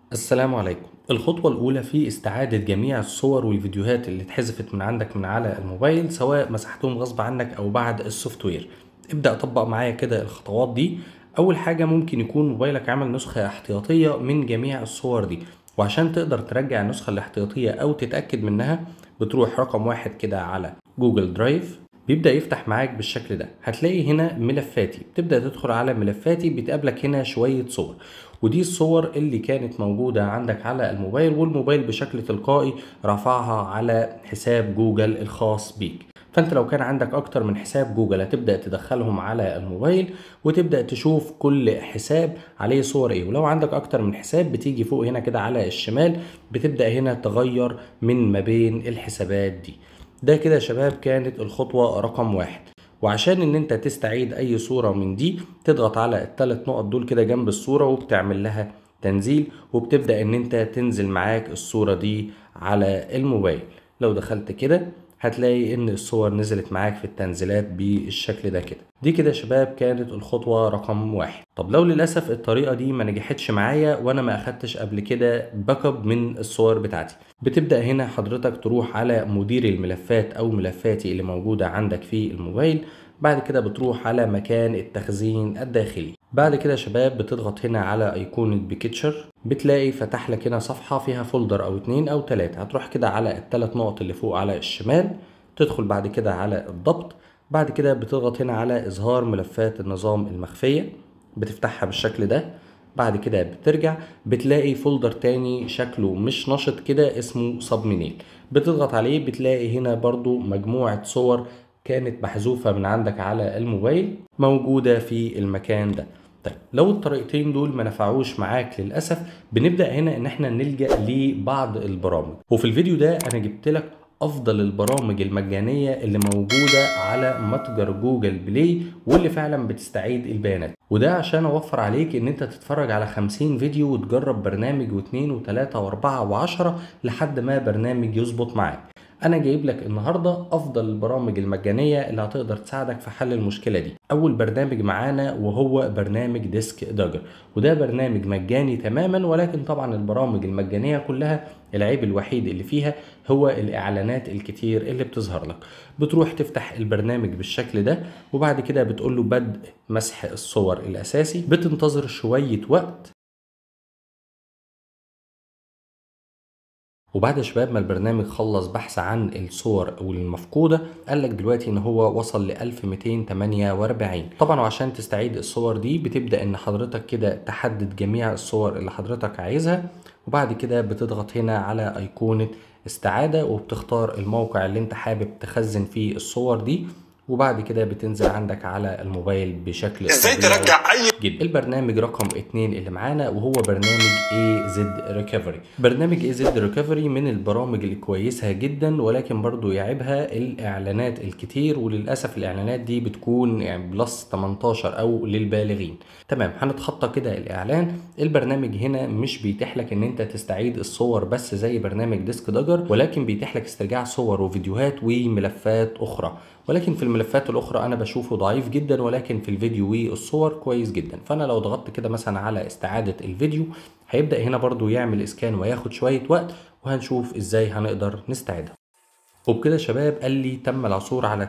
السلام عليكم الخطوة الأولى في استعادة جميع الصور والفيديوهات اللي اتحذفت من عندك من على الموبايل سواء مسحتهم غصب عنك أو بعد السوفت وير ابدأ طبق معايا كده الخطوات دي أول حاجة ممكن يكون موبايلك عمل نسخة احتياطية من جميع الصور دي وعشان تقدر ترجع النسخة الاحتياطية أو تتأكد منها بتروح رقم واحد كده على جوجل درايف بيبدأ يفتح معاك بالشكل ده هتلاقي هنا ملفاتي بتبدأ تدخل على ملفاتي بتقابلك هنا شوية صور ودي الصور اللي كانت موجودة عندك على الموبايل والموبايل بشكل تلقائي رفعها على حساب جوجل الخاص بيك فانت لو كان عندك اكتر من حساب جوجل هتبدأ تدخلهم على الموبايل وتبدأ تشوف كل حساب عليه صور ايه ولو عندك اكتر من حساب بتيجي فوق هنا كده على الشمال بتبدأ هنا تغير من ما بين الحسابات دي ده كده يا شباب كانت الخطوة رقم واحد وعشان ان انت تستعيد اي صورة من دي تضغط على الثلاث نقط دول كده جنب الصورة وبتعمل لها تنزيل وبتبدأ ان انت تنزل معاك الصورة دي على الموبايل لو دخلت كده هتلاقي ان الصور نزلت معاك في التنزيلات بالشكل ده كده دي كده يا شباب كانت الخطوة رقم واحد طب لو للأسف الطريقة دي ما نجحتش معايا وانا ما اخدتش قبل كده باك اب من الصور بتاعتي بتبدأ هنا حضرتك تروح على مدير الملفات او ملفاتي اللي موجودة عندك في الموبايل بعد كده بتروح على مكان التخزين الداخلي بعد كده يا شباب بتضغط هنا على ايقونة بيكتشر بتلاقي فتح لك هنا صفحة فيها فولدر او اتنين او تلاتة هتروح كده على التلات نقط اللي فوق على الشمال تدخل بعد كده على الضبط بعد كده بتضغط هنا على اظهار ملفات النظام المخفية بتفتحها بالشكل ده بعد كده بترجع بتلاقي فولدر تاني شكله مش نشط كده اسمه سبمينيل بتضغط عليه بتلاقي هنا برضو مجموعة صور كانت محذوفة من عندك على الموبايل موجودة في المكان ده طيب لو الطريقتين دول ما نفعوش معاك للأسف بنبدأ هنا ان احنا نلجأ لبعض البرامج وفي الفيديو ده انا جبت لك افضل البرامج المجانية اللي موجودة على متجر جوجل بلاي واللي فعلا بتستعيد البيانات وده عشان اوفر عليك ان انت تتفرج على 50 فيديو وتجرب برنامج واثنين وثلاثة واربعة وعشرة لحد ما برنامج يظبط معاك انا جايب لك النهارده افضل البرامج المجانيه اللي هتقدر تساعدك في حل المشكله دي اول برنامج معانا وهو برنامج ديسك داجر وده برنامج مجاني تماما ولكن طبعا البرامج المجانيه كلها العيب الوحيد اللي فيها هو الاعلانات الكتير اللي بتظهر لك بتروح تفتح البرنامج بالشكل ده وبعد كده بتقول له بدء مسح الصور الاساسي بتنتظر شويه وقت وبعد يا شباب ما البرنامج خلص بحث عن الصور والمفقودة قال لك دلوقتي ان هو وصل ل 1248 طبعا وعشان تستعيد الصور دي بتبدأ ان حضرتك كده تحدد جميع الصور اللي حضرتك عايزها وبعد كده بتضغط هنا على ايقونة استعادة وبتختار الموقع اللي انت حابب تخزن فيه الصور دي وبعد كده بتنزل عندك على الموبايل بشكل ازاي طبيعي ترجع اي جدا البرنامج رقم اتنين اللي معانا وهو برنامج اي زد ريكفري برنامج اي زد ريكفري من البرامج الكويسه جدا ولكن برضو يعيبها الاعلانات الكتير وللاسف الاعلانات دي بتكون يعني بلس 18 او للبالغين تمام هنتخطى كده الاعلان البرنامج هنا مش بيتيح لك ان انت تستعيد الصور بس زي برنامج ديسك داجر ولكن بيتيح لك استرجاع صور وفيديوهات وملفات اخرى ولكن في الملفات الاخرى انا بشوفه ضعيف جدا ولكن في الفيديو والصور كويس جدا فانا لو ضغطت كده مثلا على استعادة الفيديو هيبدأ هنا برضو يعمل اسكان وياخد شوية وقت وهنشوف ازاي هنقدر نستعيدها وبكده يا شباب قال لي تم العثور على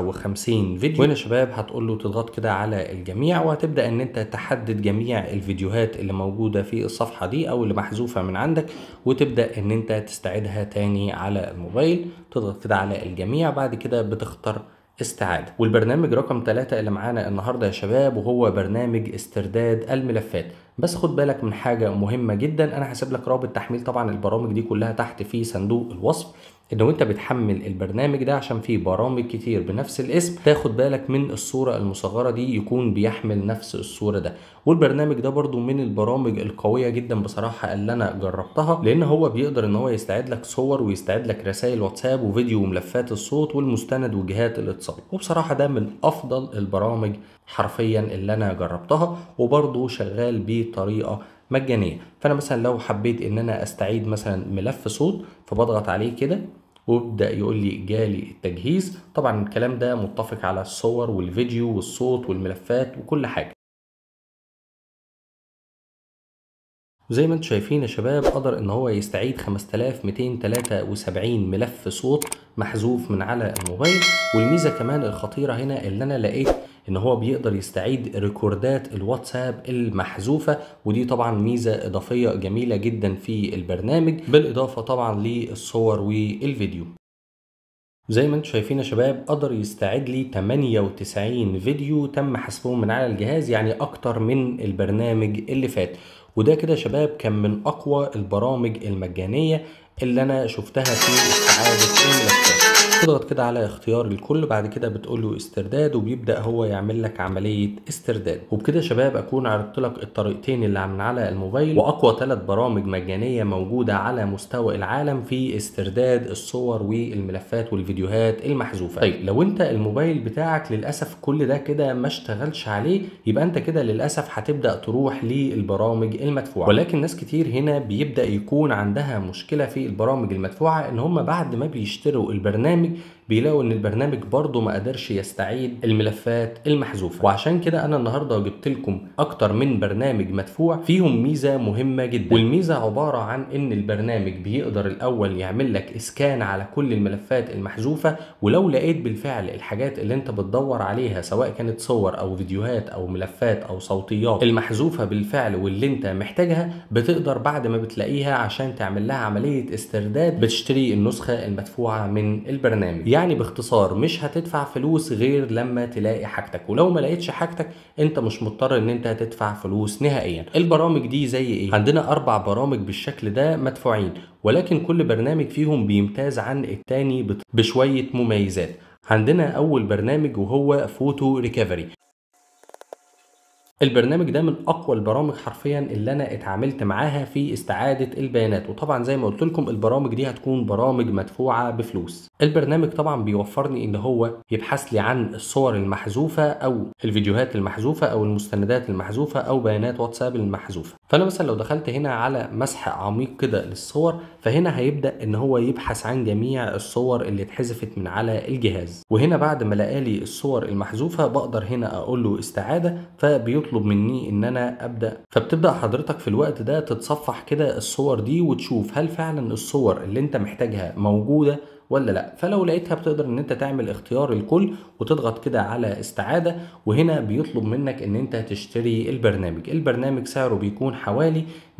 59 فيديو وهنا يا شباب هتقول له تضغط كده على الجميع وهتبدا ان انت تحدد جميع الفيديوهات اللي موجوده في الصفحه دي او اللي محذوفه من عندك وتبدا ان انت تستعيدها تاني على الموبايل تضغط كده على الجميع بعد كده بتختار استعادة والبرنامج رقم ثلاثة اللي معانا النهاردة يا شباب وهو برنامج استرداد الملفات بس خد بالك من حاجة مهمة جدا انا هسيب لك رابط تحميل طبعا البرامج دي كلها تحت في صندوق الوصف ان وانت بتحمل البرنامج ده عشان فيه برامج كتير بنفس الاسم تاخد بالك من الصورة المصغرة دي يكون بيحمل نفس الصورة ده والبرنامج ده برضو من البرامج القوية جدا بصراحة اللي انا جربتها لان هو بيقدر ان هو يستعد لك صور ويستعد لك رسائل واتساب وفيديو وملفات الصوت والمستند وجهات الاتصال وبصراحة ده من افضل البرامج حرفيا اللي انا جربتها وبرضو شغال بطريقة مجانيه فانا مثلا لو حبيت ان انا استعيد مثلا ملف صوت فبضغط عليه كده ويبدا يقول لي جالي التجهيز طبعا الكلام ده متفق على الصور والفيديو والصوت والملفات وكل حاجه زي ما انتم شايفين يا شباب قدر ان هو يستعيد 5273 ملف صوت محذوف من على الموبايل والميزه كمان الخطيره هنا اللي انا لقيت ان هو بيقدر يستعيد ريكوردات الواتساب المحذوفه ودي طبعا ميزه اضافيه جميله جدا في البرنامج بالاضافه طبعا للصور والفيديو زي ما انتم شايفين يا شباب قدر يستعد لي 98 فيديو تم حذفهم من على الجهاز يعني اكتر من البرنامج اللي فات وده كده يا شباب كان من اقوى البرامج المجانيه اللي انا شفتها في استعاده الملفات تضغط كده على اختيار الكل بعد كده بتقول له استرداد وبيبدا هو يعمل لك عمليه استرداد وبكده يا شباب اكون عرضت لك الطريقتين اللي من على الموبايل واقوى ثلاث برامج مجانيه موجوده على مستوى العالم في استرداد الصور والملفات والفيديوهات المحذوفه طيب لو انت الموبايل بتاعك للاسف كل ده كده ما اشتغلش عليه يبقى انت كده للاسف هتبدا تروح للبرامج المدفوعه ولكن ناس كتير هنا بيبدا يكون عندها مشكله في البرامج المدفوعه ان هم بعد ما بيشتروا البرنامج بيلاقوا ان البرنامج برضه ما قدرش يستعيد الملفات المحذوفه وعشان كده انا النهارده جبت لكم اكتر من برنامج مدفوع فيهم ميزه مهمه جدا والميزه عباره عن ان البرنامج بيقدر الاول يعمل لك اسكان على كل الملفات المحذوفه ولو لقيت بالفعل الحاجات اللي انت بتدور عليها سواء كانت صور او فيديوهات او ملفات او صوتيات المحذوفه بالفعل واللي انت محتاجها بتقدر بعد ما بتلاقيها عشان تعمل لها عمليه استرداد بتشتري النسخه المدفوعه من البرنامج يعني باختصار مش هتدفع فلوس غير لما تلاقي حاجتك ولو ما لقيتش حاجتك انت مش مضطر ان انت هتدفع فلوس نهائيا البرامج دي زي ايه عندنا اربع برامج بالشكل ده مدفوعين ولكن كل برنامج فيهم بيمتاز عن التاني بشوية مميزات عندنا اول برنامج وهو فوتو ريكفري البرنامج ده من اقوى البرامج حرفيا اللي انا اتعاملت معاها في استعاده البيانات وطبعا زي ما قلت لكم البرامج دي هتكون برامج مدفوعه بفلوس البرنامج طبعا بيوفرني ان هو يبحث لي عن الصور المحذوفه او الفيديوهات المحذوفه او المستندات المحذوفه او بيانات واتساب المحذوفه فانا مثلا لو دخلت هنا على مسح عميق كده للصور فهنا هيبدا ان هو يبحث عن جميع الصور اللي اتحذفت من على الجهاز وهنا بعد ما لقالي الصور المحذوفه بقدر هنا اقول له استعاده فبيطلب بيطلب مني ان انا ابدا فبتبدا حضرتك في الوقت ده تتصفح كده الصور دي وتشوف هل فعلا الصور اللي انت محتاجها موجوده ولا لا فلو لقيتها بتقدر ان انت تعمل اختيار الكل وتضغط كده على استعاده وهنا بيطلب منك ان انت تشتري البرنامج البرنامج سعره بيكون حوالي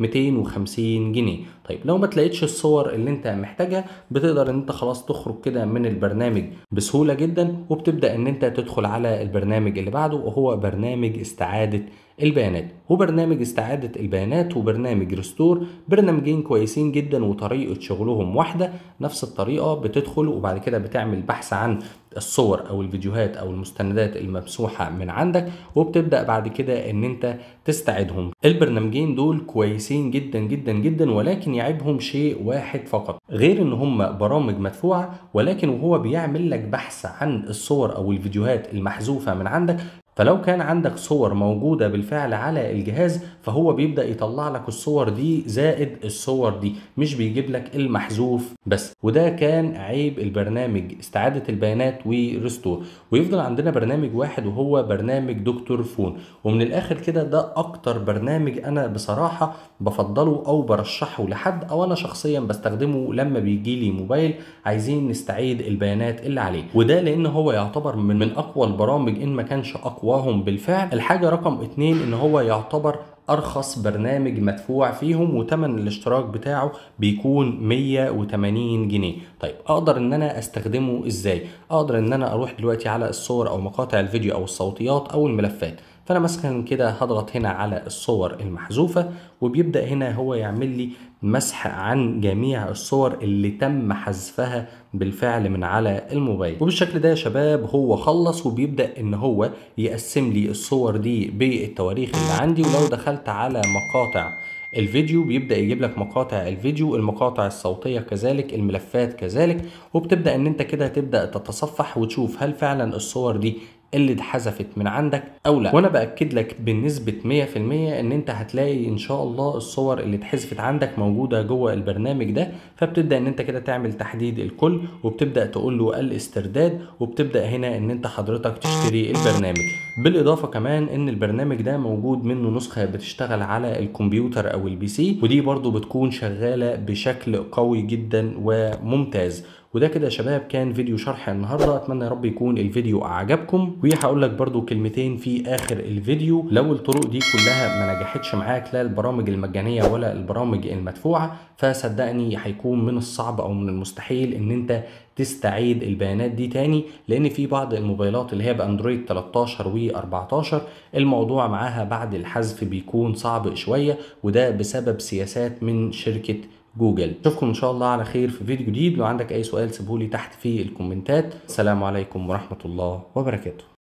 250 جنيه طيب لو ما تلاقيتش الصور اللي انت محتاجها بتقدر ان انت خلاص تخرج كده من البرنامج بسهوله جدا وبتبدا ان انت تدخل على البرنامج اللي بعده وهو برنامج استعاده البيانات وبرنامج استعادة البيانات وبرنامج ريستور برنامجين كويسين جدا وطريقة شغلهم واحدة نفس الطريقة بتدخل وبعد كده بتعمل بحث عن الصور او الفيديوهات او المستندات الممسوحه من عندك وبتبدا بعد كده ان انت تستعيدهم البرنامجين دول كويسين جدا جدا جدا ولكن يعيبهم شيء واحد فقط غير ان هم برامج مدفوعه ولكن وهو بيعمل لك بحث عن الصور او الفيديوهات المحذوفه من عندك فلو كان عندك صور موجودة بالفعل على الجهاز فهو بيبدأ يطلع لك الصور دي زائد الصور دي مش بيجيب لك المحذوف بس وده كان عيب البرنامج استعادة البيانات وريستور ويفضل عندنا برنامج واحد وهو برنامج دكتور فون ومن الاخر كده ده اكتر برنامج انا بصراحة بفضله او برشحه لحد او انا شخصيا بستخدمه لما بيجي لي موبايل عايزين نستعيد البيانات اللي عليه وده لان هو يعتبر من, من اقوى البرامج ان ما كانش اقواهم بالفعل الحاجة رقم اتنين ان هو يعتبر ارخص برنامج مدفوع فيهم وتمن الاشتراك بتاعه بيكون 180 جنيه طيب اقدر ان انا استخدمه ازاي اقدر ان انا اروح دلوقتي على الصور او مقاطع الفيديو او الصوتيات او الملفات فانا مثلا كده هضغط هنا على الصور المحذوفه وبيبدا هنا هو يعمل لي مسح عن جميع الصور اللي تم حذفها بالفعل من على الموبايل وبالشكل ده يا شباب هو خلص وبيبدا ان هو يقسم لي الصور دي بالتواريخ اللي عندي ولو دخلت على مقاطع الفيديو بيبدا يجيب لك مقاطع الفيديو المقاطع الصوتيه كذلك الملفات كذلك وبتبدا ان انت كده تبدا تتصفح وتشوف هل فعلا الصور دي اللي اتحذفت من عندك او لا وانا باكد لك بنسبه 100% ان انت هتلاقي ان شاء الله الصور اللي اتحذفت عندك موجوده جوه البرنامج ده فبتبدا ان انت كده تعمل تحديد الكل وبتبدا تقول له الاسترداد وبتبدا هنا ان انت حضرتك تشتري البرنامج بالاضافه كمان ان البرنامج ده موجود منه نسخه بتشتغل على الكمبيوتر او البي سي ودي برضو بتكون شغاله بشكل قوي جدا وممتاز وده كده يا شباب كان فيديو شرح النهارده اتمنى يا رب يكون الفيديو اعجبكم وهقول لك برضو كلمتين في اخر الفيديو لو الطرق دي كلها ما نجحتش معاك لا البرامج المجانيه ولا البرامج المدفوعه فصدقني هيكون من الصعب او من المستحيل ان انت تستعيد البيانات دي تاني لان في بعض الموبايلات اللي هي باندرويد 13 و14 الموضوع معاها بعد الحذف بيكون صعب شويه وده بسبب سياسات من شركه جوجل اشوفكم ان شاء الله على خير في فيديو جديد لو عندك اي سؤال سيبهولي تحت في الكومنتات السلام عليكم ورحمه الله وبركاته